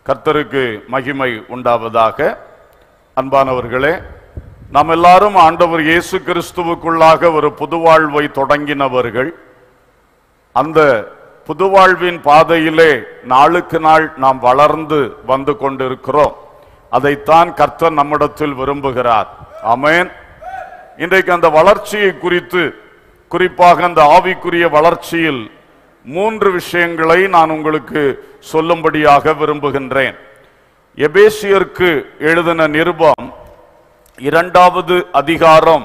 கர்த்தருக்கு மகிமை உண்டாவதாக அன்பானவர்களே நாம் எல்லாரும் ஆண்டவர் இயேசு கிறிஸ்துவுக்குள்ளாக ஒரு புதுவாழ்வை தொடங்கினவர்கள் அந்த புதுவாழ்வின் பாதையிலே நாளுக்கு நாள் நாம் வளர்ந்து வந்து கொண்டிருக்கிறோம் அதைத்தான் கர்த்தர் நம்மிடத்தில் விரும்புகிறார் ஆமென் இன்றைக்கு அந்த வளர்ச்சியை குறித்து குறிப்பாக அந்த ஆவிக்குரிய வளர்ச்சியில் மூன்று விஷயங்களை நான் உங்களுக்கு சொல்லும்படியாக விரும்புகின்றேன் எபேசியருக்கு எழுதின நிருபம் இரண்டாவது அதிகாரம்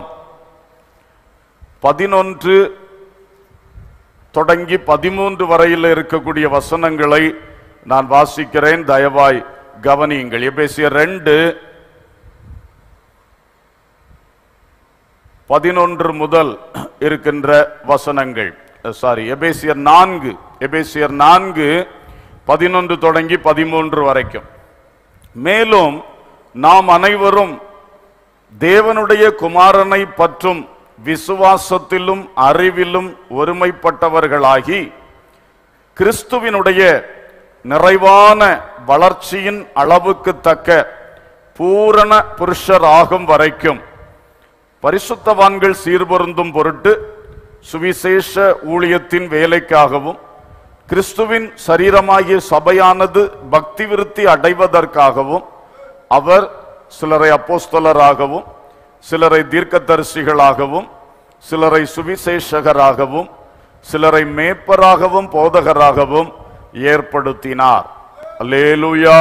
பதினொன்று தொடங்கி பதிமூன்று வரையில் இருக்கக்கூடிய வசனங்களை நான் வாசிக்கிறேன் தயவாய் கவனியுங்கள் எபேசியர் ரெண்டு பதினொன்று முதல் இருக்கின்ற வசனங்கள் சாரி எபேசியர் நான்கு எபேசியர் நான்கு பதினொன்று தொடங்கி பதிமூன்று வரைக்கும் மேலும் நாம் அனைவரும் தேவனுடைய குமாரனை பற்றும் விசுவாசத்திலும் அறிவிலும் ஒருமைப்பட்டவர்களாகி கிறிஸ்துவினுடைய நிறைவான வளர்ச்சியின் அளவுக்கு தக்க பூரண புருஷராகும் வரைக்கும் பரிசுத்தவான்கள் சீர்பொருந்தும் பொருட்டு சுவிசேஷ ஊழியத்தின் வேலைக்காகவும் கிறிஸ்துவின் சரீரமாகிய சபையானது பக்தி விருத்தி அடைவதற்காகவும் அவர் சிலரை அப்போஸ்தலராகவும் சிலரை தீர்க்கதரிசிகளாகவும் சிலரை சுவிசேஷகராகவும் சிலரை மேப்பராகவும் போதகராகவும் ஏற்படுத்தினார் அல்லேலூயா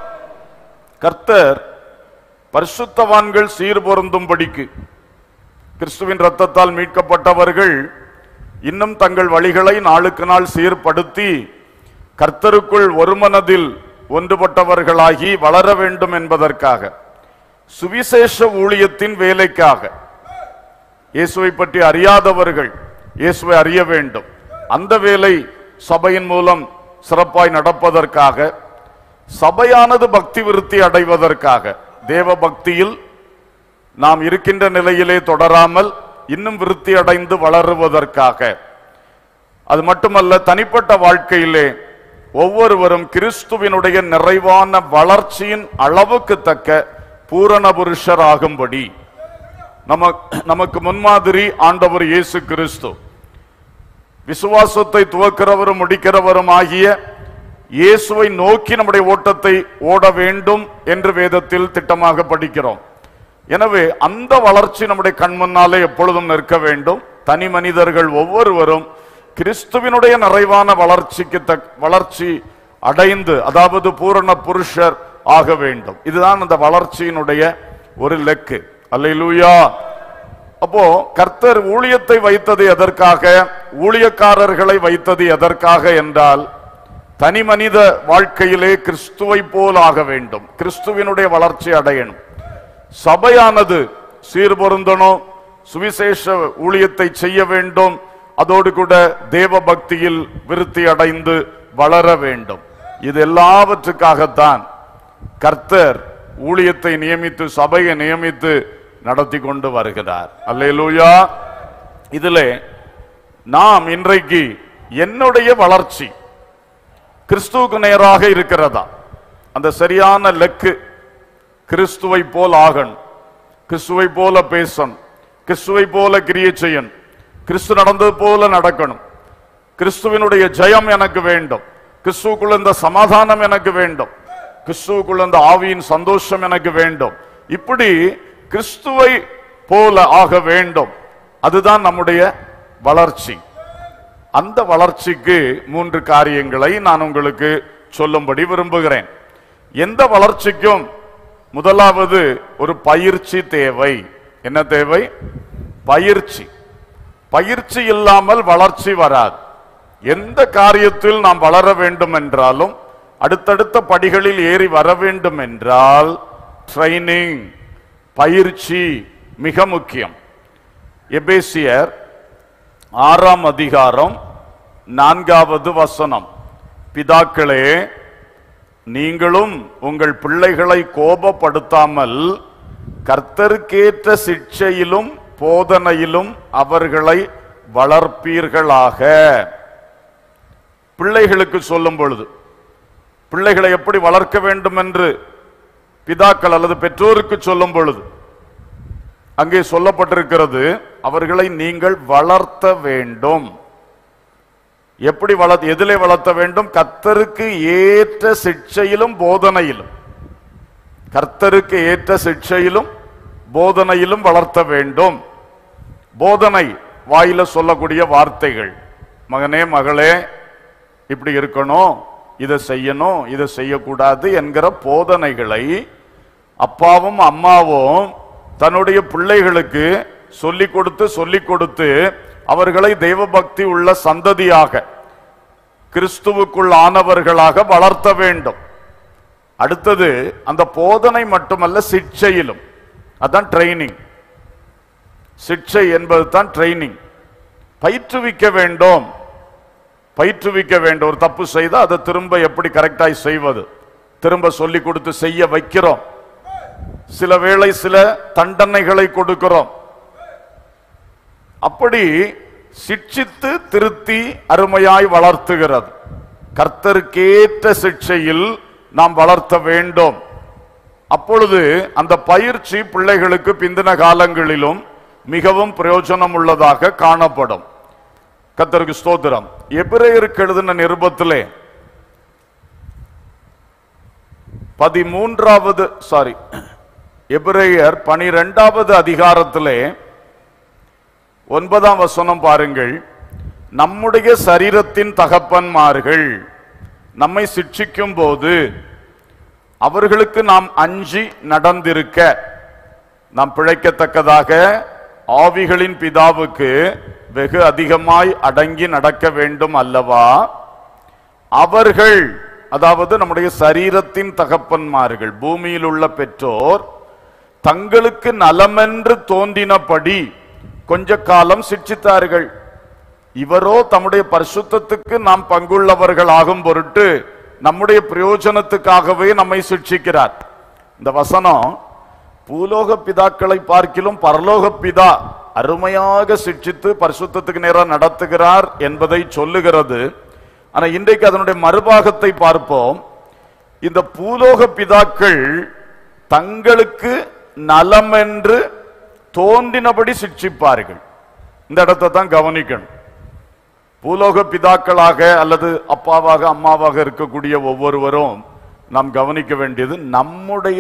கர்த்தர் பரிசுத்தவான்கள் சீர்பொருந்தும்படிக்கு கிறிஸ்துவின் ரத்தத்தால் மீட்கப்பட்டவர்கள் இன்னும் தங்கள் வழிகளை நாளுக்கு நாள் சீர்படுத்தி கர்த்தருக்குள் ஒருமனதில் ஒன்றுபட்டவர்களாகி வளர வேண்டும் என்பதற்காக சுவிசேஷ ஊழியத்தின் வேலைக்காக இயேசுவை பற்றி அறியாதவர்கள் இயேசுவை அறிய வேண்டும் அந்த வேலை சபையின் மூலம் சிறப்பாய் நடப்பதற்காக சபையானது பக்தி விருத்தி அடைவதற்காக தேவ பக்தியில் நாம் இருக்கின்ற நிலையிலே தொடராமல் இன்னும் விருத்தி அடைந்து வளருவதற்காக அது மட்டுமல்ல தனிப்பட்ட வாழ்க்கையிலே ஒவ்வொருவரும் கிறிஸ்துவினுடைய நிறைவான வளர்ச்சியின் அளவுக்கு தக்க பூரண புருஷர் ஆகும்படி நம நமக்கு முன்மாதிரி ஆண்டவர் இயேசு கிறிஸ்து விசுவாசத்தை துவக்கிறவரும் முடிக்கிறவரும் ஆகிய இயேசுவை நோக்கி நம்முடைய ஓட்டத்தை ஓட வேண்டும் என்று வேதத்தில் திட்டமாக படிக்கிறோம் எனவே அந்த வளர்ச்சி நம்முடைய கண் முன்னாலே எப்பொழுதும் நிற்க வேண்டும் தனி மனிதர்கள் ஒவ்வொருவரும் கிறிஸ்துவினுடைய நிறைவான வளர்ச்சிக்கு தக் வளர்ச்சி அடைந்து அதாவது பூரண புருஷர் ஆக வேண்டும் இதுதான் அந்த வளர்ச்சியினுடைய ஒரு லெக்கு அல்லேலூயா அப்போ கர்த்தர் ஊழியத்தை வைத்தது எதற்காக ஊழியக்காரர்களை வைத்தது எதற்காக என்றால் தனி மனித வாழ்க்கையிலே கிறிஸ்துவை போல் ஆக வேண்டும் கிறிஸ்துவினுடைய வளர்ச்சி அடையணும் சபையானது சீர்பொருந்தணும் சுவிசேஷ ஊழியத்தை செய்ய வேண்டும் அதோடு கூட தேவ பக்தியில் விருத்தி அடைந்து வளர வேண்டும் இது எல்லாவற்றுக்காகத்தான் கர்த்தர் ஊழியத்தை நியமித்து சபையை நியமித்து நடத்தி கொண்டு வருகிறார் அல்லேலூயா இதிலே நாம் இன்றைக்கு என்னுடைய வளர்ச்சி கிறிஸ்துவுக்கு நேராக இருக்கிறதா அந்த சரியான லெக்கு கிறிஸ்துவை போல் ஆகணும் கிறிஸ்துவை போல பேசணும் கிறிஸ்துவை போல கிரியை செய்யணும் கிறிஸ்து நடந்தது போல நடக்கணும் கிறிஸ்துவினுடைய ஜெயம் எனக்கு வேண்டும் கிறிஸ்துவுக்குள்ள இந்த சமாதானம் எனக்கு வேண்டும் கிறிஸ்துவுக்குள்ள இந்த ஆவியின் சந்தோஷம் எனக்கு வேண்டும் இப்படி கிறிஸ்துவை போல ஆக வேண்டும் அதுதான் நம்முடைய வளர்ச்சி அந்த வளர்ச்சிக்கு மூன்று காரியங்களை நான் உங்களுக்கு சொல்லும்படி விரும்புகிறேன் எந்த வளர்ச்சிக்கும் முதலாவது ஒரு பயிற்சி தேவை என்ன தேவை பயிற்சி பயிற்சி இல்லாமல் வளர்ச்சி வராது எந்த காரியத்தில் நாம் வளர வேண்டும் என்றாலும் அடுத்தடுத்த படிகளில் ஏறி வர வேண்டும் என்றால் ட்ரைனிங் பயிற்சி மிக முக்கியம் எபேசியர் ஆறாம் அதிகாரம் நான்காவது வசனம் பிதாக்களே நீங்களும் உங்கள் பிள்ளைகளை கோபப்படுத்தாமல் கர்த்தருக்கேற்ற சிக்ஷையிலும் போதனையிலும் அவர்களை வளர்ப்பீர்களாக பிள்ளைகளுக்கு சொல்லும் பொழுது பிள்ளைகளை எப்படி வளர்க்க வேண்டும் என்று பிதாக்கள் அல்லது பெற்றோருக்கு சொல்லும் பொழுது அங்கே சொல்லப்பட்டிருக்கிறது அவர்களை நீங்கள் வளர்த்த வேண்டும் எப்படி வளர்த்த எதிலே வளர்த்த வேண்டும் கர்த்தருக்கு ஏற்ற சிக்ஷையிலும் போதனையிலும் கர்த்தருக்கு ஏற்ற சிக்ஷையிலும் போதனையிலும் வளர்த்த வேண்டும் போதனை வாயில சொல்லக்கூடிய வார்த்தைகள் மகனே மகளே இப்படி இருக்கணும் இதை செய்யணும் இதை செய்யக்கூடாது என்கிற போதனைகளை அப்பாவும் அம்மாவும் தன்னுடைய பிள்ளைகளுக்கு சொல்லிக் கொடுத்து சொல்லிக் கொடுத்து அவர்களை தெய்வபக்தி உள்ள சந்ததியாக கிறிஸ்துவுக்குள் ஆனவர்களாக வளர்த்த வேண்டும் அடுத்தது அந்த போதனை மட்டுமல்ல சிக்ஷையிலும் அதான் ட்ரைனிங் சிக்ஷை என்பது தான் ட்ரைனிங் பயிற்றுவிக்க வேண்டும் பயிற்றுவிக்க வேண்டும் ஒரு தப்பு செய்தா அதை திரும்ப எப்படி கரெக்டாய் செய்வது திரும்ப சொல்லி கொடுத்து செய்ய வைக்கிறோம் சில வேளை சில தண்டனைகளை கொடுக்கிறோம் அப்படி சிட்சித்து திருத்தி அருமையாய் வளர்த்துகிறது கர்த்தருக்கேற்ற சிக்ஷையில் நாம் வளர்த்த வேண்டும் அப்பொழுது அந்த பயிற்சி பிள்ளைகளுக்கு பிந்தின காலங்களிலும் மிகவும் பிரயோஜனம் உள்ளதாக காணப்படும் கர்த்தருக்கு ஸ்தோத்திரம் எபிரேயருக்கு எழுதின நிருபத்திலே பதிமூன்றாவது சாரி எபிரேயர் பனிரெண்டாவது அதிகாரத்திலே ஒன்பதாம் வசனம் பாருங்கள் நம்முடைய சரீரத்தின் தகப்பன்மார்கள் நம்மை சிட்சிக்கும் போது அவர்களுக்கு நாம் அஞ்சி நடந்திருக்க நாம் பிழைக்கத்தக்கதாக ஆவிகளின் பிதாவுக்கு வெகு அதிகமாய் அடங்கி நடக்க வேண்டும் அல்லவா அவர்கள் அதாவது நம்முடைய சரீரத்தின் தகப்பன்மார்கள் பூமியில் உள்ள பெற்றோர் தங்களுக்கு நலமென்று தோன்றினபடி கொஞ்ச காலம் சிட்சித்தார்கள் இவரோ தம்முடைய பரிசுத்தத்துக்கு நாம் பங்குள்ளவர்கள் ஆகும் பொருட்டு நம்முடைய பிரயோஜனத்துக்காகவே நம்மை சிட்சிக்கிறார் இந்த வசனம் பூலோக பிதாக்களை பார்க்கிலும் பரலோக பிதா அருமையாக சிட்சித்து பரிசுத்தத்துக்கு நேராக நடத்துகிறார் என்பதை சொல்லுகிறது ஆனா இன்றைக்கு அதனுடைய மறுபாகத்தை பார்ப்போம் இந்த பூலோக பிதாக்கள் தங்களுக்கு நலம் என்று தோன்றினபடி சிட்சிப்பார்கள் இந்த இடத்தை தான் கவனிக்கணும் பூலோக பிதாக்களாக அல்லது அப்பாவாக அம்மாவாக இருக்கக்கூடிய ஒவ்வொருவரும் நாம் கவனிக்க வேண்டியது நம்முடைய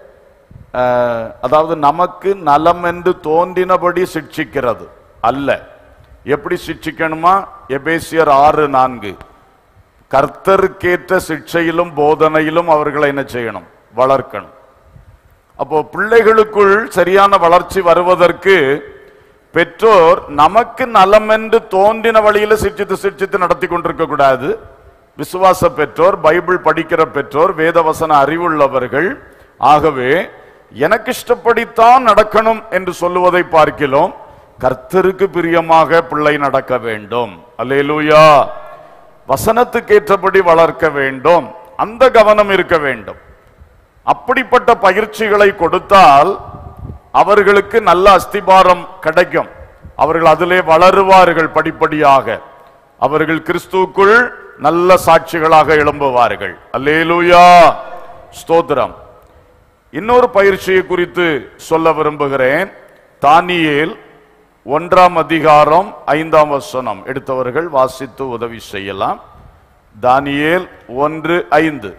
அஹ், அதாவது நமக்கு நலம் என்று தோன்றினபடி சிட்சிக்கிறது அல்ல எப்படி சிட்சிக்கணுமா எபேசியர் ஆறு நான்கு கர்த்தருக்கேற்ற சிக்ஷையிலும் போதனையிலும் அவர்களை என்ன செய்யணும் வளர்க்கணும் அப்போ பிள்ளைகளுக்குள் சரியான வளர்ச்சி வருவதற்கு பெற்றோர் நமக்கு நலம் என்று தோன்றின வழியில சிட்சித்து சிட்சித்து நடத்தி கொண்டிருக்க கூடாது விசுவாச பெற்றோர் பைபிள் படிக்கிற பெற்றோர் வேதவசன அறிவுள்ளவர்கள் ஆகவே எனக்கு இஷ்டப்படித்தான் நடக்கணும் என்று சொல்லுவதை பார்க்கிறோம் கர்த்தருக்கு பிரியமாக பிள்ளை நடக்க வேண்டும் அல்லேலூயா வசனத்துக்கு ஏற்றபடி வளர்க்க வேண்டும் அந்த கவனம் இருக்க வேண்டும் அப்படிப்பட்ட பயிற்சிகளை கொடுத்தால் அவர்களுக்கு நல்ல அஸ்திபாரம் கிடைக்கும் அவர்கள் அதிலே வளருவார்கள் படிப்படியாக அவர்கள் கிறிஸ்துவுக்குள் நல்ல சாட்சிகளாக எழும்புவார்கள் அல்லேலூயா ஸ்தோத்திரம் இன்னொரு பயிற்சியை குறித்து சொல்ல விரும்புகிறேன் தானியேல் ஒன்றாம் அதிகாரம் ஐந்தாம் வசனம் எடுத்தவர்கள் வாசித்து உதவி செய்யலாம் தானியேல் ஒன்று ஐந்து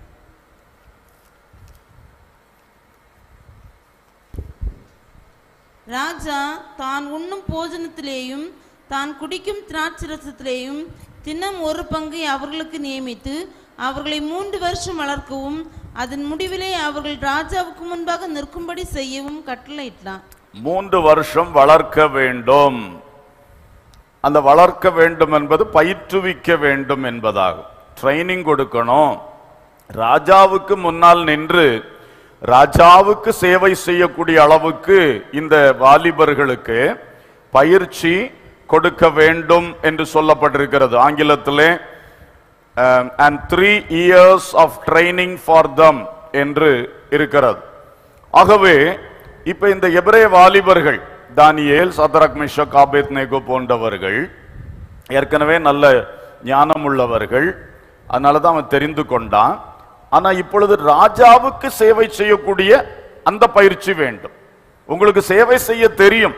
ராஜா தான் உண்ணும் போஜனத்திலேயும் தான் குடிக்கும் திராட்சரசத்திலேயும் தினம் ஒரு பங்கை அவர்களுக்கு நியமித்து அவர்களை மூன்று வருஷம் வளர்க்கவும் அதன் முடிவிலே அவர்கள் ராஜாவுக்கு முன்பாக நிற்கும்படி செய்யவும் கட்டளையிட்டான் மூன்று வருஷம் வளர்க்க வேண்டும் அந்த வளர்க்க வேண்டும் என்பது பயிற்றுவிக்க வேண்டும் என்பதாகும் ட்ரைனிங் கொடுக்கணும் ராஜாவுக்கு முன்னால் நின்று ராஜாவுக்கு சேவை செய்யக்கூடிய அளவுக்கு இந்த வாலிபர்களுக்கு பயிற்சி கொடுக்க வேண்டும் என்று சொல்லப்பட்டிருக்கிறது ஆங்கிலத்திலே and three years of training for them என்று இருக்கிறது ஆகவே இப்ப இந்த எபிரே வாலிபர்கள் தானியேல் சதரக் மிஷக் ஆபேத் நேகோ போன்றவர்கள் ஏற்கனவே நல்ல ஞானம் உள்ளவர்கள் அதனால தான் அவன் தெரிந்து கொண்டான் ஆனா இப்பொழுது ராஜாவுக்கு சேவை செய்யக்கூடிய அந்த பயிற்சி வேண்டும் உங்களுக்கு சேவை செய்ய தெரியும்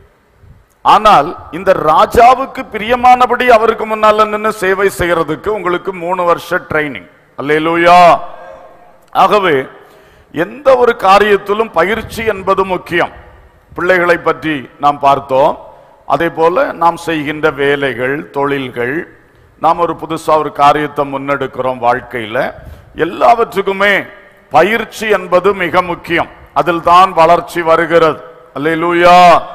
ஆனால் இந்த ராஜாவுக்கு பிரியமானபடி அவருக்கு முன்னால நின்று சேவை செய்யறதுக்கு உங்களுக்கு மூணு வருஷ ட்ரைனிங் அல்லேலூயா ஆகவே எந்த ஒரு காரியத்திலும் பயிற்சி என்பது முக்கியம் பிள்ளைகளை பற்றி நாம் பார்த்தோம் அதே போல நாம் செய்கின்ற வேலைகள் தொழில்கள் நாம் ஒரு புதுசா ஒரு காரியத்தை முன்னெடுக்கிறோம் வாழ்க்கையில எல்லாவற்றுக்குமே பயிற்சி என்பது மிக முக்கியம் அதில் தான் வளர்ச்சி வருகிறது அல்லேலூயா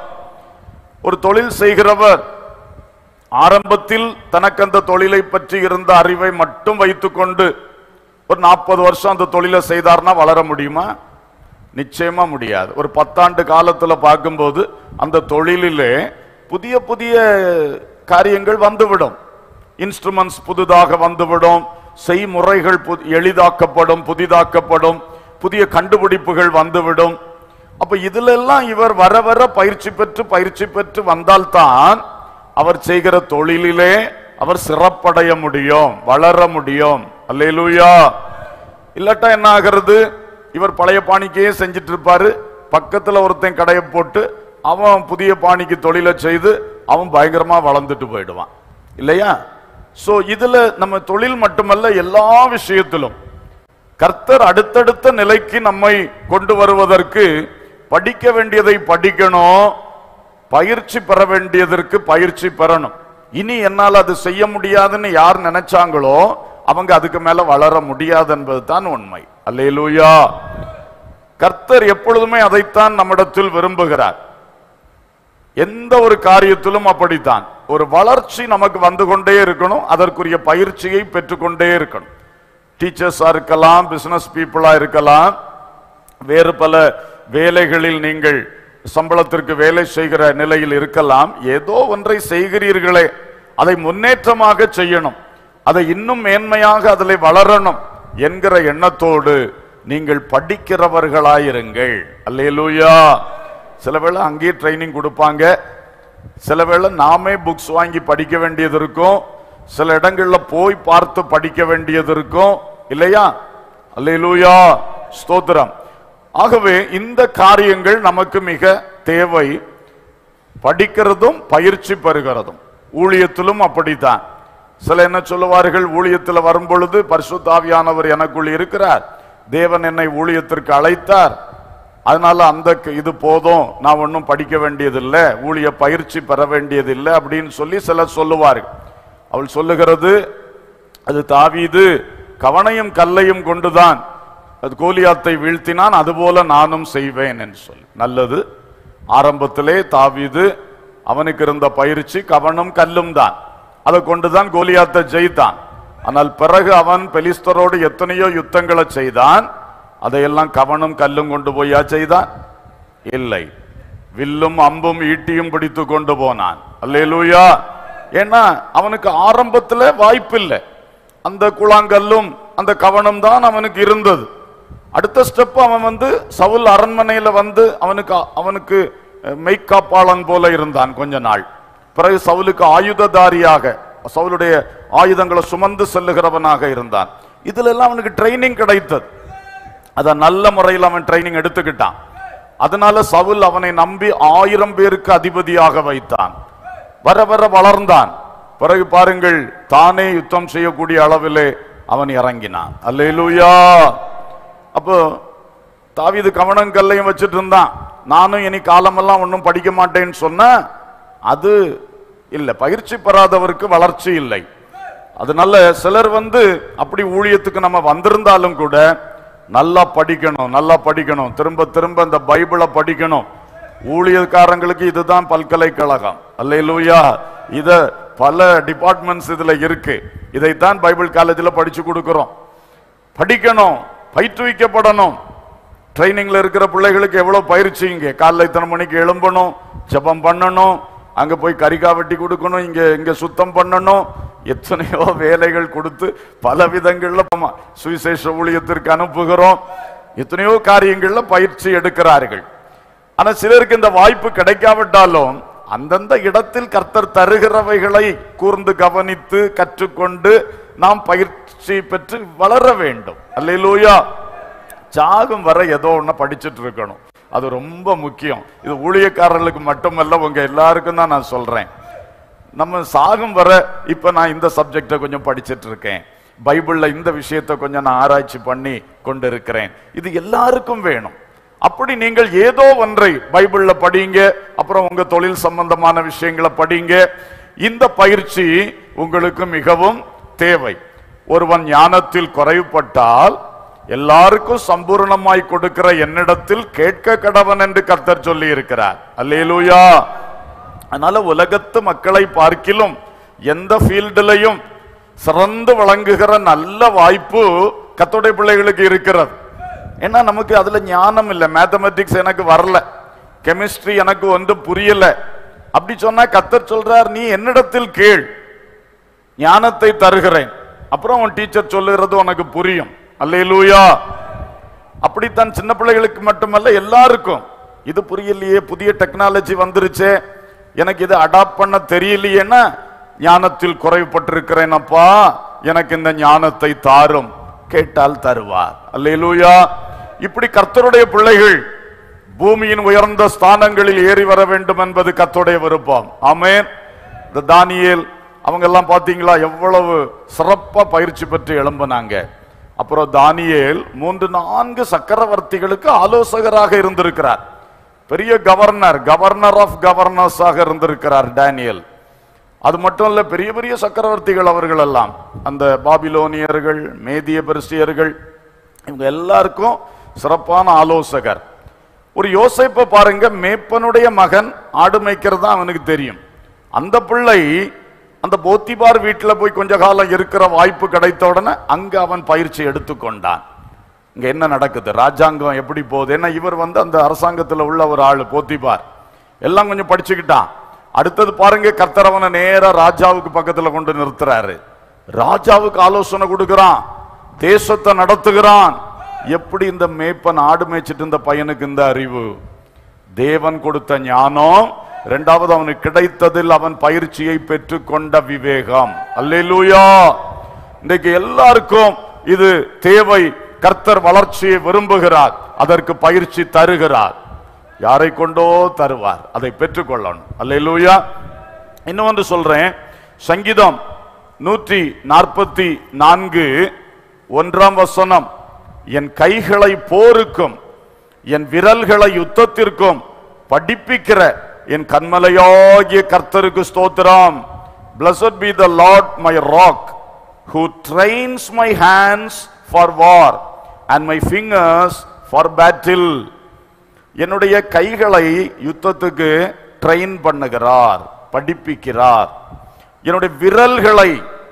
ஒரு தொழில் செய்கிறவர் ஆரம்பத்தில் தனக்கு அந்த தொழிலை பற்றி இருந்த அறிவை மட்டும் வைத்துக்கொண்டு ஒரு நாற்பது வருஷம் அந்த தொழிலை செய்தார்னா வளர முடியுமா நிச்சயமா முடியாது ஒரு பத்தாண்டு காலத்துல பார்க்கும்போது அந்த தொழிலிலே புதிய புதிய காரியங்கள் வந்துவிடும் இன்ஸ்ட்ருமெண்ட்ஸ் புதிதாக வந்துவிடும் செய்முறைகள் பு- எளிதாக்கப்படும் புதிதாக்கப்படும் புதிய கண்டுபிடிப்புகள் வந்துவிடும் அப்ப இதுல எல்லாம் இவர் வர வர பயிற்சி பெற்று பயிற்சி பெற்று வந்தால்தான் அவர் செய்கிற தொழிலிலே அவர் சிறப்படைய முடியும் வளர முடியும் அல்லேலூயா இல்லாட்டா என்ன ஆகிறது இவர் பழைய பாணிக்கையே செஞ்சிட்டு இருப்பாரு பக்கத்துல ஒருத்தன் கடையை போட்டு அவன் புதிய பாணிக்கு தொழிலை செய்து அவன் பயங்கரமா வளர்ந்துட்டு போயிடுவான் இல்லையா சோ இதுல நம்ம தொழில் மட்டுமல்ல எல்லா விஷயத்திலும் கர்த்தர் அடுத்தடுத்த நிலைக்கு நம்மை கொண்டு வருவதற்கு படிக்க வேண்டியதை படிக்கணும் பயிற்சி பெற வேண்டியதற்கு பயிற்சி பெறணும் இனி என்னால் அது செய்ய முடியாதுன்னு யார் நினைச்சாங்களோ அவங்க அதுக்கு மேல வளர முடியாது என்பது தான் உண்மை அல்லேலூயா கர்த்தர் எப்பொழுதுமே அதைத்தான் நம்மிடத்தில் விரும்புகிறார் எந்த ஒரு காரியத்திலும் அப்படித்தான் ஒரு வளர்ச்சி நமக்கு வந்து கொண்டே இருக்கணும் அதற்குரிய பயிற்சியை பெற்றுக்கொண்டே இருக்கணும் டீச்சர்ஸா இருக்கலாம் பிசினஸ் பீப்புளா இருக்கலாம் வேறு பல வேலைகளில் நீங்கள் சம்பளத்திற்கு வேலை செய்கிற நிலையில் இருக்கலாம் ஏதோ ஒன்றை செய்கிறீர்களே அதை முன்னேற்றமாக செய்யணும் அதை இன்னும் மேன்மையாக அதில் வளரணும் என்கிற எண்ணத்தோடு நீங்கள் படிக்கிறவர்களாயிருங்கள் அல்லேலூயா சில வேளை அங்கேயே ட்ரைனிங் கொடுப்பாங்க சில வேளை நாமே புக்ஸ் வாங்கி படிக்க வேண்டியது இருக்கும் சில இடங்கள்ல போய் பார்த்து படிக்க வேண்டியது இருக்கும் இல்லையா அல்லேலூயா ஸ்தோத்திரம் ஆகவே இந்த காரியங்கள் நமக்கு மிக தேவை படிக்கிறதும் பயிற்சி பெறுகிறதும் ஊழியத்திலும் அப்படித்தான் சில என்ன சொல்லுவார்கள் ஊழியத்தில் வரும் பொழுது பரிசுத்தாவியானவர் எனக்குள் இருக்கிறார் தேவன் என்னை ஊழியத்திற்கு அழைத்தார் அதனால அந்த க- இது போதும் நான் ஒன்றும் படிக்க வேண்டியதில்லை ஊழிய பயிற்சி பெற வேண்டியதில்லை அப்படின்னு சொல்லி சிலர் சொல்லுவார்கள் அவள் சொல்லுகிறது அது தாவீது கவனையும் கல்லையும் கொண்டுதான் அது கோலியாத்தை வீழ்த்தினான் அதுபோல நானும் செய்வேன் என்று சொல்லி நல்லது ஆரம்பத்திலே தாவீது அவனுக்கு இருந்த பயிற்சி கவனும் கல்லும் தான் அதை கொண்டுதான் கோலியாத்தை ஜெயித்தான் ஆனால் பிறகு அவன் பெலிஸ்தரோடு எத்தனையோ யுத்தங்களை செய்தான் அதையெல்லாம் கவனும் கல்லும் கொண்டு போயா செய்தான் இல்லை வில்லும் அம்பும் ஈட்டியும் பிடித்து கொண்டு போனான் அல்லேலூயா ஏன்னா அவனுக்கு ஆரம்பத்துல வாய்ப்பில்லை அந்த குழாங்கல்லும் அந்த கவனம் தான் அவனுக்கு இருந்தது அடுத்த ஸ்டெப் அவன் வந்து சவுல் அரண்மனையில வந்து அவனுக்கு அவனுக்கு அஹ், மெய்க்காப்பாளன் போல இருந்தான் கொஞ்ச நாள் பிறகு சவுலுக்கு ஆயுததாரியாக சவுலுடைய ஆயுதங்களை சுமந்து செல்லுகிறவனாக இருந்தான் இதுல எல்லாம் அவனுக்கு ட்ரைனிங் கிடைத்தது அத நல்ல முறையில் அவன் ட்ரைனிங் எடுத்துக்கிட்டான் அதனால சவுல் அவனை நம்பி ஆயிரம் பேருக்கு அதிபதியாக வைத்தான் வர வர வளர்ந்தான் பிறகு பாருங்கள் தானே யுத்தம் செய்யக்கூடிய அளவிலே அவன் இறங்கினான் அல்லேலூயா அப்போ தாவீது கவனம் கல்லையும் வச்சுட்டு இருந்தான் நானும் இனி காலமெல்லாம் ஒன்றும் படிக்க மாட்டேன்னு சொன்ன அது இல்லை பயிற்சி பெறாதவருக்கு வளர்ச்சி இல்லை அதனால சிலர் வந்து அப்படி ஊழியத்துக்கு நம்ம வந்திருந்தாலும் கூட நல்லா படிக்கணும் நல்லா படிக்கணும் திரும்ப திரும்ப இந்த பைபிளை படிக்கணும் ஊழியக்காரங்களுக்கு இதுதான் பல்கலைக்கழகம் அல்லேலூயா இத பல டிபார்ட்மெண்ட்ஸ் இதுல இருக்கு இதைத்தான் பைபிள் காலேஜில் படிச்சு கொடுக்கிறோம் படிக்கணும் பயிற்றுவிக்கப்படணும் ட்ரைனிங்ல இருக்கிற பிள்ளைகளுக்கு எவ்வளவு பயிற்சி இங்க காலைல இத்தனை மணிக்கு எழும்பணும் ஜெபம் பண்ணணும் அங்க போய் கறிக்கா வெட்டி கொடுக்கணும் இங்க இங்க சுத்தம் பண்ணணும் எத்தனையோ வேலைகள் கொடுத்து பல விதங்கள்ல நம்ம சுவிசேஷ ஊழியத்திற்கு அனுப்புகிறோம் எத்தனையோ காரியங்கள்ல பயிற்சி எடுக்கிறார்கள் ஆனா சிலருக்கு இந்த வாய்ப்பு கிடைக்காவிட்டாலும் அந்தந்த இடத்தில் கர்த்தர் தருகிறவைகளை கூர்ந்து கவனித்து கற்றுக்கொண்டு நாம் பயிற்சி பெற்று வளர வேண்டும் அல்லேலூயா சாகும் வரை ஏதோ ஒண்ணு படிச்சுட்டு இருக்கணும் அது ரொம்ப முக்கியம் இது ஊழியக்காரர்களுக்கு மட்டுமல்ல உங்க எல்லாருக்கும் தான் நான் சொல்றேன் நம்ம சாகும் வரை இப்ப நான் இந்த சப்ஜெக்டை கொஞ்சம் படிச்சிட்டு இருக்கேன் பைபிள்ல இந்த விஷயத்தை கொஞ்சம் நான் ஆராய்ச்சி பண்ணி கொண்டு இருக்கிறேன் இது எல்லாருக்கும் வேணும் அப்படி நீங்கள் ஏதோ ஒன்றை பைபிள்ல படிங்க அப்புறம் உங்க தொழில் சம்பந்தமான விஷயங்களை படிங்க இந்த பயிற்சி உங்களுக்கு மிகவும் தேவை ஒருவன் ஞானத்தில் குறைவுபட்டால் எல்லாருக்கும் சம்பூர்ணமாய் கொடுக்கிற என்னிடத்தில் கேட்க கடவன் என்று கர்த்தர் சொல்லி இருக்கிறார் அல்லேலூயா அதனால உலகத்து மக்களை பார்க்கிலும் எந்த ஃபீல்டுலையும் சிறந்து விளங்குகிற நல்ல வாய்ப்பு கத்தோடைய பிள்ளைகளுக்கு இருக்கிறது ஏன்னா நமக்கு அதுல ஞானம் இல்லை மேத்தமெட்டிக்ஸ் எனக்கு வரல கெமிஸ்ட்ரி எனக்கு ஒன்று புரியல அப்படி சொன்னா கத்தர் சொல்றார் நீ என்னிடத்தில் கேள் ஞானத்தை தருகிறேன் அப்புறம் உன் டீச்சர் சொல்லுகிறது உனக்கு புரியும் அல்லேலூயா அப்படித்தான் சின்ன பிள்ளைகளுக்கு மட்டுமல்ல எல்லாருக்கும் இது புரியலையே புதிய டெக்னாலஜி வந்துருச்சே எனக்கு இதை அடாப்ட் பண்ண தெரியலையேன்னா ஞானத்தில் குறைவுபட்டிருக்கிறேன் அப்பா எனக்கு இந்த ஞானத்தை தாரும் கேட்டால் தருவார் அல்லேலூயா இப்படி கர்த்தருடைய பிள்ளைகள் பூமியின் உயர்ந்த ஸ்தானங்களில் ஏறி வர வேண்டும் என்பது கர்த்தருடைய விருப்பம் ஆமென் இந்த தானியேல் அவங்க எல்லாம் பாத்தீங்களா எவ்வளவு சிறப்பா பயிற்சி பெற்று எழும்பினாங்க அப்புறம் தானியேல் மூன்று நான்கு சக்கரவர்த்திகளுக்கு ஆலோசகராக இருந்திருக்கிறார் பெரிய கவர்னர் கவர்னர் ஆஃப் கவர்னர்ஸாக இருந்திருக்கிறார் டேனியல் அது மட்டும் இல்ல பெரிய பெரிய சக்கரவர்த்திகள் அவர்கள் எல்லாம் அந்த பாபிலோனியர்கள் மேதிய பெருசியர்கள் இவங்க எல்லாருக்கும் சிறப்பான ஆலோசகர் ஒரு யோசேப்பை பாருங்க மேப்பனுடைய மகன் ஆடு மேய்க்கிறது தான் அவனுக்கு தெரியும் அந்த பிள்ளை அந்த போத்திபார் வீட்டில் போய் கொஞ்ச காலம் இருக்கிற வாய்ப்பு கிடைத்த உடனே அங்க அவன் பயிற்சி எடுத்துக்கொண்டான் இங்க என்ன நடக்குது ராஜாங்கம் எப்படி போகுது ஏன்னா இவர் வந்து அந்த அரசாங்கத்துல உள்ள ஒரு ஆளு போத்திபார் எல்லாம் கொஞ்சம் படிச்சுக்கிட்டான் அடுத்தது பாருங்க கர்த்தர் அவனை நேரா ராஜாவுக்கு பக்கத்துல கொண்டு நிறுத்துறாரு ராஜாவுக்கு ஆலோசனை கொடுக்கிறான் தேசத்தை நடத்துகிறான் எப்படி இந்த மேய்ப்பன் ஆடு மேய்ச்சிட்டு இந்த பையனுக்கு இந்த அறிவு தேவன் கொடுத்த ஞானம் இரண்டாவது அவனுக்கு கிடைத்ததில் அவன் பயிற்சியை பெற்றுக்கொண்ட விவேகம் அல்லேலூயா இன்னைக்கு எல்லாருக்கும் இது தேவை கர்த்தர் வளர்ச்சியை விரும்புகிறார் அதற்கு பயிற்சி தருகிறார் யாரை கொண்டோ தருவார் அதை பெற்றுக்கொள்ளணும் அல்லேலூயா இன்னொன்று சொல்றேன் சங்கீதம் நூற்றி நாற்பத்தி நான்கு ஒன்றாம் வசனம் என் கைகளை போருக்கும் என் விரல்களை யுத்தத்திற்கும் படிப்பிக்கிற என் கண்மலையாகிய கர்த்தருக்கு ஸ்தோத்திரம் blessed be the lord my rock who trains my hands for war and my fingers for battle என்னுடைய கைகளை யுத்தத்துக்கு ட்ரெயின் பண்ணுகிறார் படிப்பிக்கிறார் என்னுடைய விரல்களை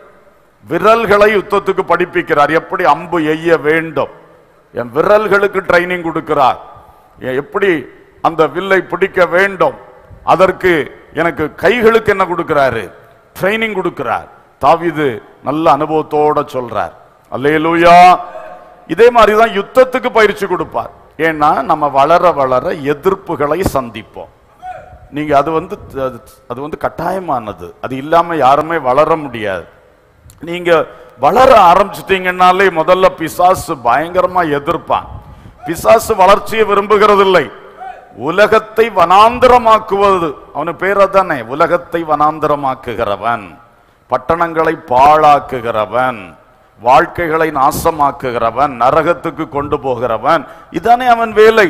விரல்களை யுத்தத்துக்கு படிப்பிக்கிறார் எப்படி அம்பு எய்ய வேண்டும் என் விரல்களுக்கு ட்ரைனிங் கொடுக்கிறார் எ- எப்படி அந்த வில்லை பிடிக்க வேண்டும் அதற்கு எனக்கு கைகளுக்கு என்ன கொடுக்கிறாரு ட்ரைனிங் கொடுக்கிறார் தாவீது நல்ல அனுபவத்தோட சொல்றார் அல்லேலூயா இதே மாதிரி தான் யுத்தத்துக்கு பயிற்சி கொடுப்பார் ஏன்னா நம்ம வளர வளர எதிர்ப்புகளை சந்திப்போம் நீங்க அது வந்து அது வந்து கட்டாயமானது அது இல்லாம யாருமே வளர முடியாது நீங்க வளர ஆரம்பிச்சிட்டீங்கன்னாலே முதல்ல பிசாசு பயங்கரமா எதிர்ப்பான் பிசாசு வளர்ச்சியை விரும்புகிறதில்லை உலகத்தை வனாந்திரமாக்குவது அவனு பேர் தானே உலகத்தை வனாந்திரமாக்குகிறவன் பட்டணங்களை பாழாக்குகிறவன் வாழ்க்கைகளை நாசமாக்குகிறவன் நரகத்துக்கு கொண்டு போகிறவன் இதானே அவன் வேலை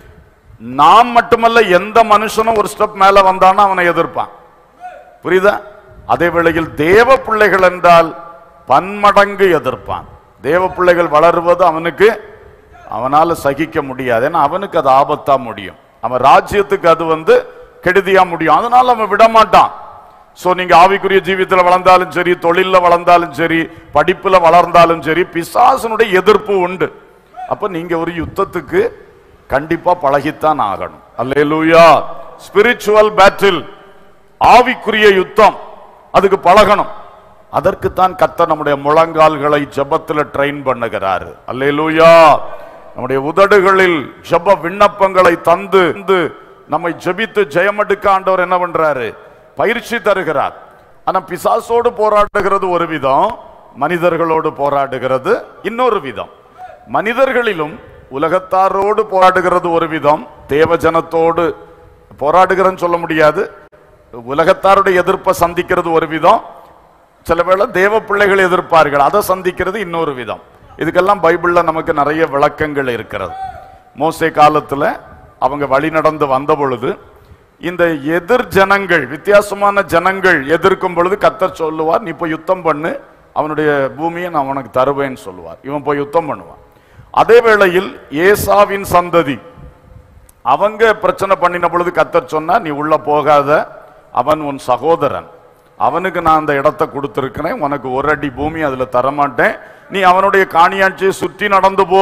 நாம் மட்டுமல்ல எந்த மனுஷனும் ஒரு ஸ்டெப் மேல வந்தானா அவனை எதிர்ப்பான் புரியுதா அதே வேளையில் தேவ பிள்ளைகள் என்றால் பன்மடங்கு எதிர்ப்பான் தேவ பிள்ளைகள் வளருவது அவனுக்கு அவனால சகிக்க முடியாது ஏன்னா அவனுக்கு அது ஆபத்தா முடியும் அவன் ராஜ்யத்துக்கு அது வந்து கெடுதியா முடியும் அதனால அவன் விட மாட்டான் சோ நீங்க ஆவிக்குரிய ஜீவியத்துல வளர்ந்தாலும் சரி தொழில்ல வளர்ந்தாலும் சரி படிப்புல வளர்ந்தாலும் சரி பிசாசனுடைய எதிர்ப்பு உண்டு அப்ப நீங்க ஒரு யுத்தத்துக்கு கண்டிப்பா பழகித்தான் ஆகணும் அல்லேலூயா ஸ்பிரிச்சுவல் பேட்டில் ஆவிக்குரிய யுத்தம் அதுக்கு பழகணும் அதற்குத்தான் கர்த்தர் நம்முடைய முழங்கால்களை ஜெபத்துல ட்ரெயின் பண்ணுகிறாரு அல்லேலூயா நம்முடைய உதடுகளில் ஜெப விண்ணப்பங்களை தந்து தந்து நம்மை ஜெபித்து ஜெயமெடுக்க ஆண்டவர் என்ன பண்றாரு பயிற்சி தருகிறார் ஆனா பிசாசோடு போராடுகிறது ஒரு விதம் மனிதர்களோடு போராடுகிறது இன்னொரு விதம் மனிதர்களிலும் உலகத்தாரோடு போராடுகிறது ஒரு விதம் தேவஜனத்தோடு போராடுகிறன்னு சொல்ல முடியாது உலகத்தாருடைய எதிர்ப்பை சந்திக்கிறது ஒரு விதம் சில வேளை தேவ பிள்ளைகள் எதிர்ப்பார்கள் அதை சந்திக்கிறது இன்னொரு விதம் இதுக்கெல்லாம் பைபிள்ல நமக்கு நிறைய விளக்கங்கள் இருக்கிறது மோசே காலத்துல அவங்க வழி நடந்து வந்த பொழுது இந்த எதிர் ஜனங்கள் வித்தியாசமான ஜனங்கள் எதிர்க்கும் பொழுது கத்தர் சொல்லுவார் நீ போய் யுத்தம் பண்ணு அவனுடைய பூமியை நான் உனக்கு தருவேன்னு சொல்லுவார் இவன் போய் யுத்தம் பண்ணுவான் அதே வேளையில் ஏசாவின் சந்ததி அவங்க பிரச்சனை பண்ணின பொழுது கத்தர் சொன்னா நீ உள்ள போகாத அவன் உன் சகோதரன் அவனுக்கு நான் அந்த இடத்தை கொடுத்திருக்கிறேன் உனக்கு ஒரு அடி பூமி அதுல தரமாட்டேன் நீ அவனுடைய காணியாட்சியை சுற்றி நடந்து போ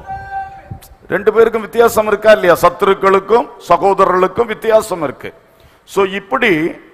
ரெண்டு பேருக்கும் வித்தியாசம் இருக்கா இல்லையா சத்துருக்களுக்கும் சகோதரர்களுக்கும் வித்தியாசம் இருக்கு சோ இப்படி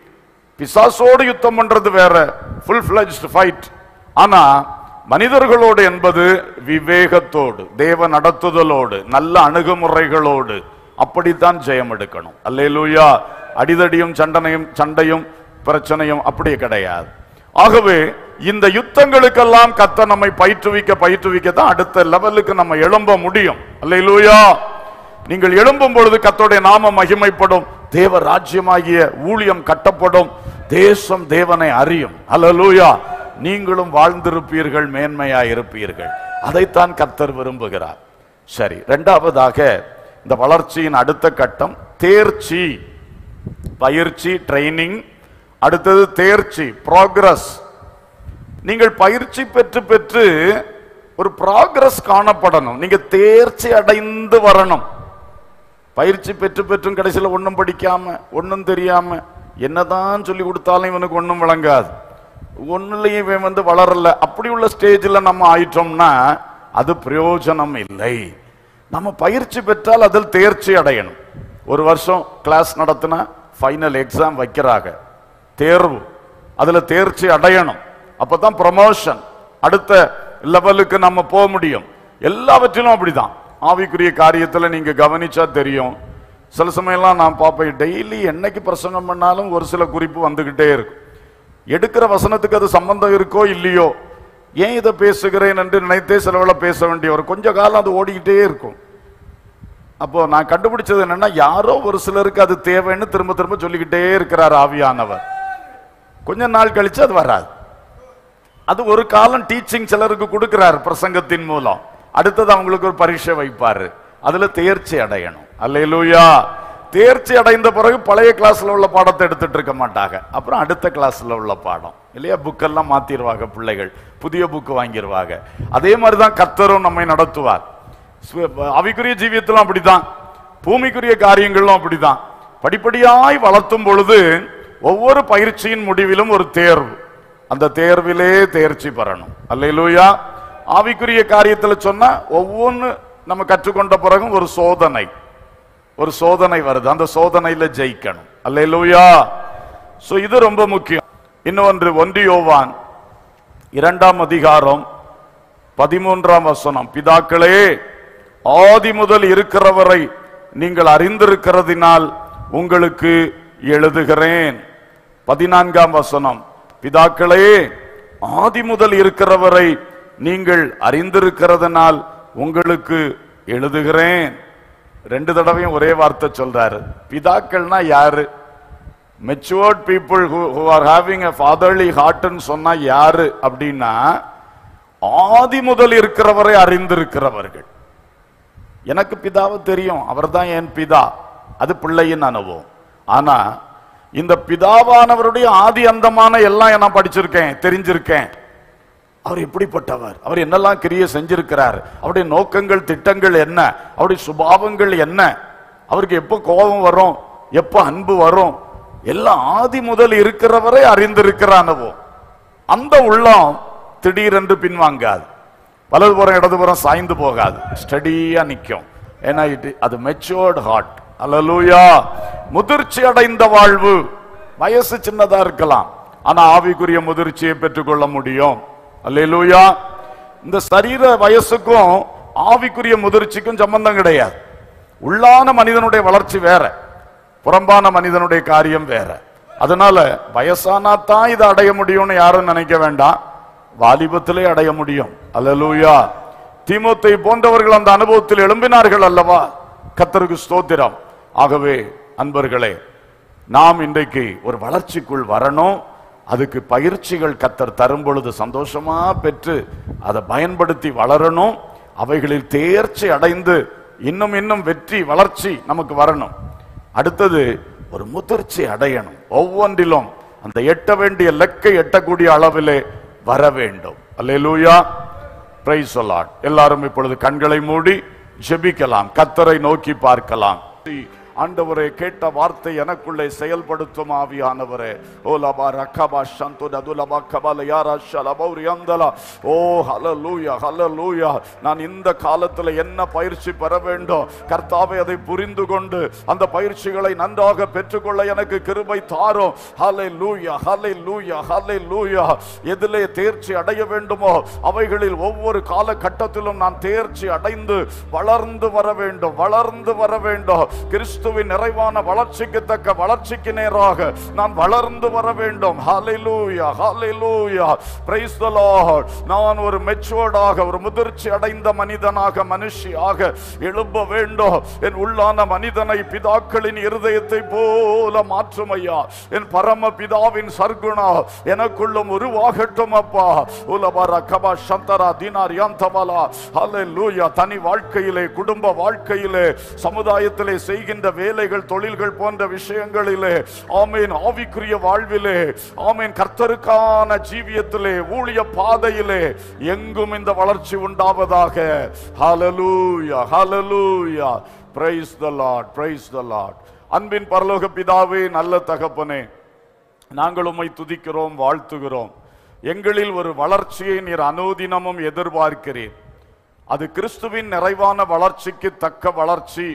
பிசாசோடு யுத்தம் பண்றது வேற ஃபுல் ஃபிளஜ்ட் ஃபைட் ஆனா மனிதர்களோடு என்பது விவேகத்தோடு தேவ நடத்துதலோடு நல்ல அணுகுமுறைகளோடு அப்படித்தான் ஜெயம் எடுக்கணும் அல்லேலூயா அடிதடியும் சண்டனையும் சண்டையும் பிரச்சனையும் அப்படி கிடையாது ஆகவே இந்த யுத்தங்களுக்கெல்லாம் கத்த நம்மை பயிற்றுவிக்க பயிற்றுவிக்க தான் அடுத்த லெவலுக்கு நம்ம எழும்ப முடியும் அல்லேலூயா நீங்கள் எழும்பும் பொழுது கத்தோடைய நாம மகிமைப்படும் தேவ ராஜ்யமாகிய ஊழியம் கட்டப்படும் தேசம் தேவனை அறியும் அல்லேலூயா நீங்களும் வாழ்ந்திருப்பீர்கள் மேன்மையாய் இருப்பீர்கள் அதைத்தான் கத்தர் விரும்புகிறார் சரி இரண்டாவதாக இந்த வளர்ச்சியின் அடுத்த கட்டம் தேர்ச்சி பயிற்சி ட்ரைனிங் அடுத்தது தேர்ச்சி ப்ராக்ரஸ் நீங்கள் பயிற்சி பெற்று பெற்று ஒரு ப்ராக்ரஸ் காணப்படணும் நீங்க தேர்ச்சி அடைந்து வரணும் பயிற்சி பெற்று பெற்றும் கடைசியில் ஒன்றும் படிக்காம ஒன்றும் தெரியாம என்னதான் சொல்லி கொடுத்தாலும் இவனுக்கு ஒன்றும் விளங்காது ஒன்னுலையும் இவன் வந்து வளரல அப்படி உள்ள ஸ்டேஜில் நம்ம ஆயிட்டோம்னா அது பிரயோஜனம் இல்லை நம்ம பயிற்சி பெற்றால் அதில் தேர்ச்சி அடையணும் ஒரு வருஷம் கிளாஸ் நடத்தினா ஃபைனல் எக்ஸாம் வைக்கிறாங்க தேர்வு அதுல தேர்ச்சி அடையணும் அப்பதான் ப்ரமோஷன் அடுத்த லெவலுக்கு நம்ம போக முடியும் எல்லாவற்றிலும் அப்படிதான் ஆவிக்குரிய காரியத்துல நீங்க கவனிச்சா தெரியும் சில சமயம்லாம் நான் பார்ப்பேன் டெய்லி என்னைக்கு பிரசங்கம் பண்ணாலும் ஒரு சில குறிப்பு வந்துகிட்டே இருக்கும் எடுக்கிற வசனத்துக்கு அது சம்பந்தம் இருக்கோ இல்லையோ ஏன் இதை பேசுகிறேன் என்று நினைத்தே சில வேளை பேச வேண்டிய ஒரு கொஞ்ச காலம் அது ஓடிக்கிட்டே இருக்கும் அப்போ நான் கண்டுபிடிச்சது என்னன்னா யாரோ ஒரு சிலருக்கு அது தேவைன்னு திரும்ப திரும்ப சொல்லிக்கிட்டே இருக்கிறார் ஆவியானவர் கொஞ்ச நாள் கழிச்சு அது வராது அது ஒரு காலம் டீச்சிங் சிலருக்கு கொடுக்கிறார் பிரசங்கத்தின் மூலம் அடுத்தது அவங்களுக்கு ஒரு பரீட்சை வைப்பாரு அதுல தேர்ச்சி அடையணும் அல்லேலூயா தேர்ச்சி அடைந்த பிறகு பழைய கிளாஸ்ல உள்ள பாடத்தை எடுத்துட்டு இருக்க மாட்டாங்க அப்புறம் அடுத்த கிளாஸ்ல உள்ள பாடம் இல்லையா புக்கெல்லாம் மாத்திருவாங்க பிள்ளைகள் புதிய புக்கு வாங்கிடுவாங்க அதே மாதிரி தான் கத்தரும் நம்மை நடத்துவார் சு- ஆவிக்குரிய ஜீவியத்திலும் அப்படிதான் பூமிக்குரிய காரியங்களும் அப்படிதான் படிப்படியாய் வளர்த்தும் பொழுது ஒவ்வொரு பயிற்சியின் முடிவிலும் ஒரு தேர்வு அந்த தேர்விலே தேர்ச்சி பெறணும் அல்லேலூயா ஆவிக்குரிய காரியத்துல சொன்னா ஒவ்வொன்று நம்ம கற்றுக்கொண்ட பிறகும் ஒரு சோதனை ஒரு சோதனை வருது அந்த சோதனையில ஜெயிக்கணும் அல்லேலூயா சோ இது ரொம்ப முக்கியம் இன்னொன்று ஒன்று யோவான் இரண்டாம் அதிகாரம் பதிமூன்றாம் வசனம் பிதாக்களே ஆதி முதல் இருக்கிறவரை நீங்கள் அறிந்திருக்கிறதினால் உங்களுக்கு எழுதுகிறேன் பதினான்காம் வசனம் பிதாக்களே ஆதி முதல் இருக்கிறவரை நீங்கள் அறிந்திருக்கிறதுனால் உங்களுக்கு எழுதுகிறேன் ரெண்டு தடவையும் ஒரே வார்த்தை சொல்றாரு பிதாக்கள்னா யாரு matured people who are having a fatherly ஹார்ட்னு சொன்னா யாரு அப்படின்னா ஆதி முதல் இருக்கிறவரை அறிந்திருக்கிறவர்கள் எனக்கு பிதாவை தெரியும் அவர்தான் என் பிதா அது பிள்ளையின் அனுபவம் ஆனா இந்த பிதாவானவருடைய ஆதி அந்தமான எல்லாம் நான் படிச்சிருக்கேன் தெரிஞ்சிருக்கேன் அவர் எப்படிப்பட்டவர் அவர் என்னெல்லாம் கிரியை செஞ்சிருக்கிறார் அவருடைய நோக்கங்கள் திட்டங்கள் என்ன அவருடைய சுபாவங்கள் என்ன அவருக்கு எப்போ கோபம் வரும் எப்போ அன்பு வரும் எல்லாம் ஆதி முதல் இருக்கிறவரை அறிந்திருக்கிற அனுபவம் அந்த உள்ளம் திடீரென்று பின்வாங்காது வலதுபுறம் இடதுபுறம் சாய்ந்து போகாது ஸ்டடியா நிக்கும் ஏன்னா இது அது மெச்சோர்டு ஹார்ட் அல்லலூயா முதிர்ச்சி அடைந்த வாழ்வு வயசு சின்னதா இருக்கலாம் ஆனா ஆவிக்குரிய முதிர்ச்சியை பெற்றுக்கொள்ள முடியும் அல்லேலூயா இந்த சரீர வயசுக்கும் ஆவிக்குரிய முதிர்ச்சிக்கும் சம்பந்தம் கிடையாது உள்ளான மனிதனுடைய வளர்ச்சி வேற புறம்பான மனிதனுடைய காரியம் வேற அதனால வயசானா தான் இதை அடைய முடியும்னு யாரும் நினைக்க வேண்டாம் வாலிபத்திலே அடைய முடியும் அல்லேலூயா தீமோத்தை போன்றவர்கள் அந்த அனுபவத்தில் எழும்பினார்கள் அல்லவா கத்தருக்கு ஸ்தோத்திரம் ஆகவே அன்பர்களே நாம் இன்றைக்கு ஒரு வளர்ச்சிக்குள் வரணும் அதுக்கு பயிற்சிகள் கத்தர் தரும் பொழுது சந்தோஷமா பெற்று அதை பயன்படுத்தி வளரணும் அவைகளில் தேர்ச்சி அடைந்து இன்னும் இன்னும் வெற்றி வளர்ச்சி நமக்கு வரணும் அடுத்தது ஒரு முதிர்ச்சி அடையணும் ஒவ்வொன்றிலும் அந்த எட்ட வேண்டிய லக்கை எட்டக்கூடிய அளவிலே வர வேண்டும் அல்லேலூயா பிரைஸ் சொல்லாட் எல்லாரும் இப்பொழுது கண்களை மூடி ஜெபிக்கலாம் கத்தரை நோக்கி பார்க்கலாம் ஆண்டவரே கேட்ட வார்த்தை எனக்குள்ளே செயல்படுத்தும் ஆவியானவரே ஓ லபா ரக்கபா சந்து நதுலபா கபல யாரா ஷலபௌரி அந்தலா ஓ ஹலலூயா ஹலலூயா நான் இந்த காலத்துல என்ன பயிற்சி பெற வேண்டும் கர்த்தாவே அதை புரிந்து கொண்டு அந்த பயிற்சிகளை நன்றாக பெற்றுக்கொள்ள எனக்கு கிருபை தாரும் ஹலை லூயா ஹலை லூயா ஹலை லூயா எதிலே தேர்ச்சி அடைய வேண்டுமோ அவைகளில் ஒவ்வொரு காலகட்டத்திலும் நான் தேர்ச்சி அடைந்து வளர்ந்து வர வேண்டும் வளர்ந்து வர வேண்டும் கிறிஸ்துவின் நிறைவான வளர்ச்சிக்கு தக்க வளர்ச்சிக்கு நேராக நான் வளர்ந்து வர வேண்டும் ஹalleluya ஹalleluya praise the lord நான் ஒரு மெச்சுவர்டாக ஒரு முதிர்ச்சி அடைந்த மனிதனாக மனுஷியாக எழும்ப வேண்டும் என் உள்ளான மனிதனை பிதாக்களின் இருதயத்தை போல மாற்றும் ஐயா என் பரம பிதாவின் சர்க்குணா எனக்குள்ளும் உருவாகட்டும் அப்பா உலபர கபா சந்தரா தினார் யாந்தவலா ஹalleluya தனி வாழ்க்கையிலே குடும்ப வாழ்க்கையிலே சமுதாயத்திலே செய்கின்ற வேலைகள் தொழில்கள் போன்ற விஷயங்களிலே ஆமீன் ஆவிக்குரிய வாழ்விலே ஆமீன் கர்த்தருக்கான ஜீவியத்திலே ஊழிய பாதையிலே எங்கும் இந்த வளர்ச்சி உண்டாவதாக ஹalleluya ஹalleluya praise the lord praise the lord அன்பின் பரலோக பிதாவே நல்ல தகப்பனே நாங்கள் உம்மை துதிக்கிறோம் வாழ்த்துகிறோம் எங்களில் ஒரு வளர்ச்சியை நீர் அனுதினமும் எதிர்பார்க்கிறீர் அது கிறிஸ்துவின் நிறைவான வளர்ச்சிக்கு தக்க வளர்ச்சி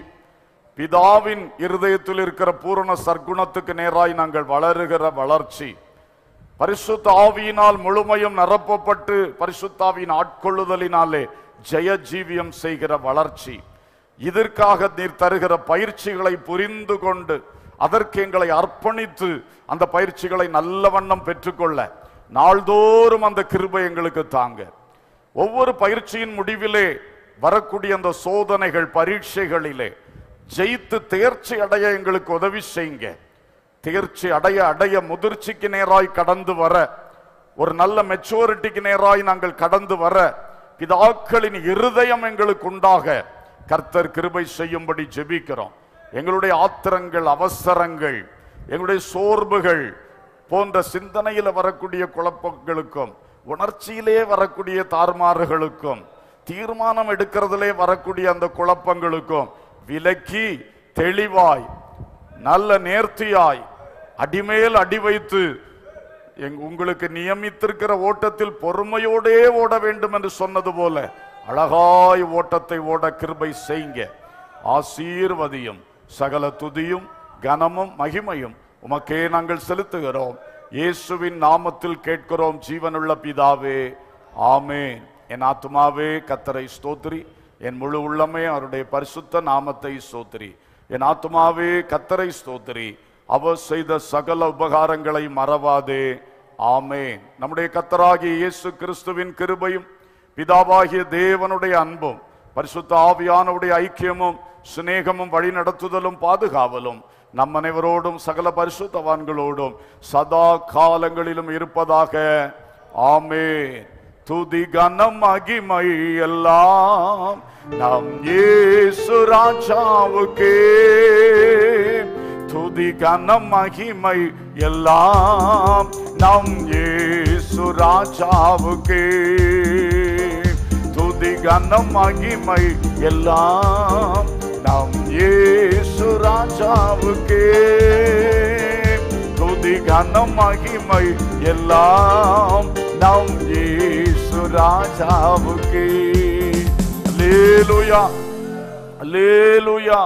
பிதாவின் இருதயத்தில் இருக்கிற பூரண சர்க்குணத்துக்கு நேராய் நாங்கள் வளருகிற வளர்ச்சி பரிசுத்த ஆவியினால் முழுமையும் நிரப்பப்பட்டு பரிசுத்தாவின் ஆட்கொள்ளுதலினாலே ஜெய ஜீவியம் செய்கிற வளர்ச்சி இதற்காக நீர் தருகிற பயிற்சிகளை புரிந்து கொண்டு அதற்கு எங்களை அர்ப்பணித்து அந்த பயிற்சிகளை நல்ல வண்ணம் பெற்றுக்கொள்ள நாள்தோறும் அந்த கிருபை எங்களுக்கு தாங்க ஒவ்வொரு பயிற்சியின் முடிவிலே வரக்கூடிய அந்த சோதனைகள் பரீட்சைகளிலே ஜெயித்து தேர்ச்சி அடைய எங்களுக்கு உதவி செய்யுங்க தேர்ச்சி அடைய அடைய முதிர்ச்சிக்கு நேராய் கடந்து வர ஒரு நல்ல மெச்சூரிட்டிக்கு நேராய் நாங்கள் கடந்து வர பிதாக்களின் இருதயம் எங்களுக்கு உண்டாக கர்த்தர் கிருபை செய்யும்படி ஜெபிக்கிறோம் எங்களுடைய ஆத்திரங்கள் அவசரங்கள் எங்களுடைய சோர்வுகள் போன்ற சிந்தனையில வரக்கூடிய குழப்பங்களுக்கும் உணர்ச்சியிலே வரக்கூடிய தாறுமாறுகளுக்கும் தீர்மானம் எடுக்கிறதிலே வரக்கூடிய அந்த குழப்பங்களுக்கும் விலக்கி தெளிவாய் நல்ல நேர்த்தியாய் அடிமேல் அடி வைத்து எங் உங்களுக்கு நியமித்திருக்கிற ஓட்டத்தில் பொறுமையோடே ஓட வேண்டும் என்று சொன்னது போல அழகாய் ஓட்டத்தை ஓட கிருபை செய்யுங்க ஆசீர்வதியும் சகல துதியும் கனமும் மகிமையும் உமக்கே நாங்கள் செலுத்துகிறோம் இயேசுவின் நாமத்தில் கேட்கிறோம் ஜீவனுள்ள பிதாவே ஆமென் என் ஆத்துமாவே கத்தரை ஸ்தோத்திரி என் முழு உள்ளமே அவருடைய பரிசுத்த நாமத்தை ஸ்தோத்திரி என் ஆத்துமாவே கத்தரை ஸ்தோத்திரி அவர் செய்த சகல உபகாரங்களை மறவாதே ஆமென் நம்முடைய கத்தராகிய இயேசு கிறிஸ்துவின் கிருபையும் பிதாவாகிய தேவனுடைய அன்பும் பரிசுத்த ஆவியானவுடைய ஐக்கியமும் சிநேகமும் வழிநடத்துதலும் பாதுகாவலும் நம் அனைவரோடும் சகல பரிசுத்தவான்களோடும் சதா காலங்களிலும் இருப்பதாக ஆமென் துதி கனம் மகிமை எல்லாம் நம் இயேசு ராஜாவுக்கே துதி கனம் மகிமை எல்லாம் நம் இயேசு ராஜாவுக்கே துதி கனம் மகிமை எல்லாம் நம் இயேசு ராஜாவுக்கே துதி கனம் மகிமை எல்லாம் நம் இயேசு ராஜாவுக்கே அல்லேலூயா அல்லேலூயா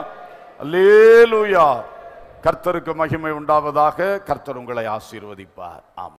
அல்லேலூயா கர்த்தருக்கு மகிமை உண்டாவதாக கர்த்தர் உங்களை ஆசீர்வதிப்பார் ஆமென்